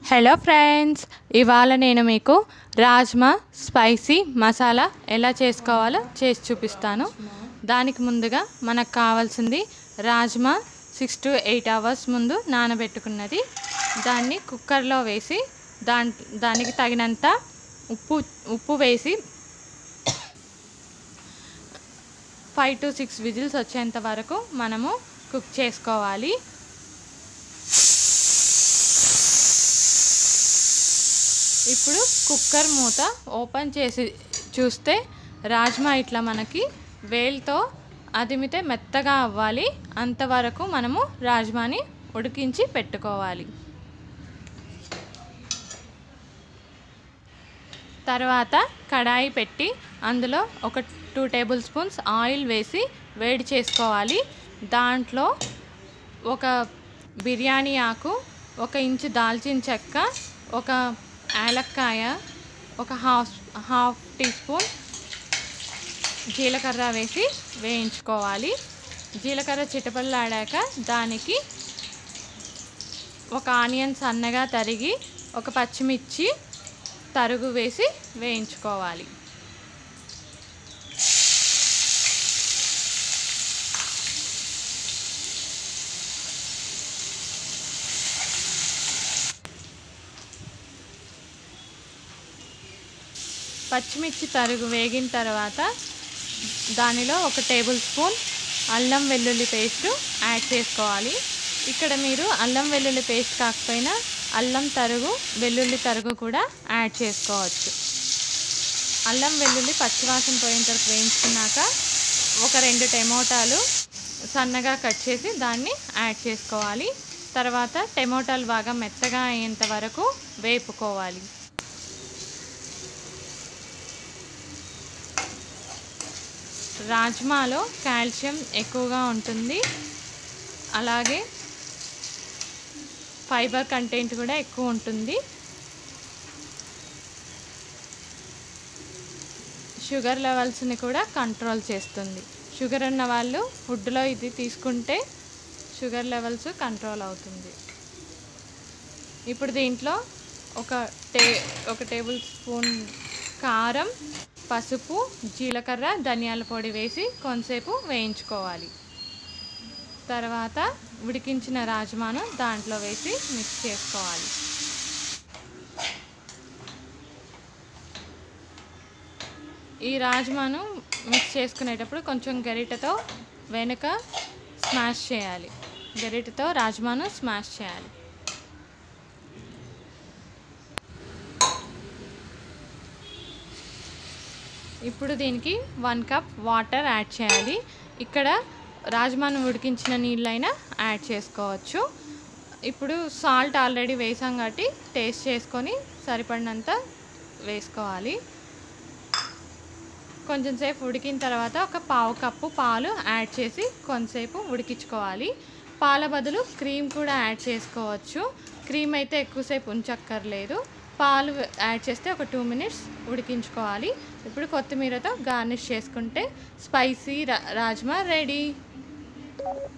hello friends ఇవాళ నేను మీకు రాజ్మా స్పైసీ మసాలా ఎలా చేసుకోవాలో చేసి చూపిస్తాను దానికి ముందుగా మనకు కావాల్సింది rajma six to eight hours ముందు నానబెట్టుకున్నది దాన్ని కుక్కర్లో వేసి దాన్ దానికి తగినంత ఉప్పు ఉప్పు వేసి ఫైవ్ టు సిక్స్ విజిల్స్ వచ్చేంత వరకు మనము కుక్ చేసుకోవాలి ఇప్పుడు కుక్కర్ మూత ఓపెన్ చేసి చూస్తే రాజ్మా ఇట్లా మనకి వేలుతో అదిమితే మెత్తగా అవ్వాలి అంతవరకు మనము రాజ్మాని ఉడికించి పెట్టుకోవాలి తర్వాత కడాయి పెట్టి అందులో ఒక టూ టేబుల్ స్పూన్స్ ఆయిల్ వేసి వేడి చేసుకోవాలి దాంట్లో ఒక బిర్యానీ ఆకు ఒక ఇంచు దాల్చిన చెక్క ఒక యాలక్కాయ ఒక హాఫ్ హాఫ్ టీ స్పూన్ జీలకర్ర వేసి వేయించుకోవాలి జీలకర్ర చిటపల్లాడాక దానికి ఒక ఆనియన్ సన్నగా తరిగి ఒక పచ్చిమిర్చి తరుగు వేసి వేయించుకోవాలి పచ్చిమిర్చి తరుగు వేగిన తర్వాత దానిలో ఒక టేబుల్ స్పూన్ అల్లం వెల్లుల్లి పేస్ట్ యాడ్ చేసుకోవాలి ఇక్కడ మీరు అల్లం వెల్లుల్లి పేస్ట్ కాకపోయినా అల్లం తరుగు వెల్లుల్లి తరుగు కూడా యాడ్ చేసుకోవచ్చు అల్లం వెల్లుల్లి పచ్చివాసన పోయేంత వరకు వేయించుకున్నాక ఒక రెండు టమోటాలు సన్నగా కట్ చేసి దాన్ని యాడ్ చేసుకోవాలి తర్వాత టమోటాలు బాగా మెత్తగా అయ్యేంత వరకు వేపుకోవాలి రాజ్మాలో కాల్షియం ఎక్కువగా ఉంటుంది అలాగే ఫైబర్ కంటెంట్ కూడా ఎక్కువ ఉంటుంది షుగర్ లెవెల్స్ని కూడా కంట్రోల్ చేస్తుంది షుగర్ ఉన్న వాళ్ళు ఫుడ్లో ఇది తీసుకుంటే షుగర్ లెవెల్స్ కంట్రోల్ అవుతుంది ఇప్పుడు దీంట్లో ఒక టే ఒక టేబుల్ స్పూన్ కారం పసుపు జీలకర్ర ధనియాల పొడి వేసి కొంతసేపు వేయించుకోవాలి తర్వాత ఉడికించిన రాజ్మాను దాంట్లో వేసి మిక్స్ చేసుకోవాలి ఈ రాజ్మాను మిక్స్ చేసుకునేటప్పుడు కొంచెం గరిటెతో వెనుక స్మాష్ చేయాలి గరిటెతో రాజ్మాను స్మాష్ చేయాలి ఇప్పుడు దీనికి వన్ కప్ వాటర్ యాడ్ చేయాలి ఇక్కడ రాజ్మాను ఉడికించిన నీళ్ళైనా యాడ్ చేసుకోవచ్చు ఇప్పుడు సాల్ట్ ఆల్రెడీ వేసాం కాబట్టి టేస్ట్ చేసుకొని సరిపడినంత వేసుకోవాలి కొంచెం సేపు ఉడికిన తర్వాత ఒక పావు కప్పు పాలు యాడ్ చేసి కొంతసేపు ఉడికించుకోవాలి పాల బదులు క్రీమ్ కూడా యాడ్ చేసుకోవచ్చు క్రీమ్ అయితే ఎక్కువసేపు ఉంచక్కర్లేదు పాలు యాడ్ చేస్తే ఒక టూ మినిట్స్ ఉడికించుకోవాలి ఇప్పుడు కొత్తిమీరతో గార్నిష్ చేసుకుంటే స్పైసీ రా రాజ్మా రెడీ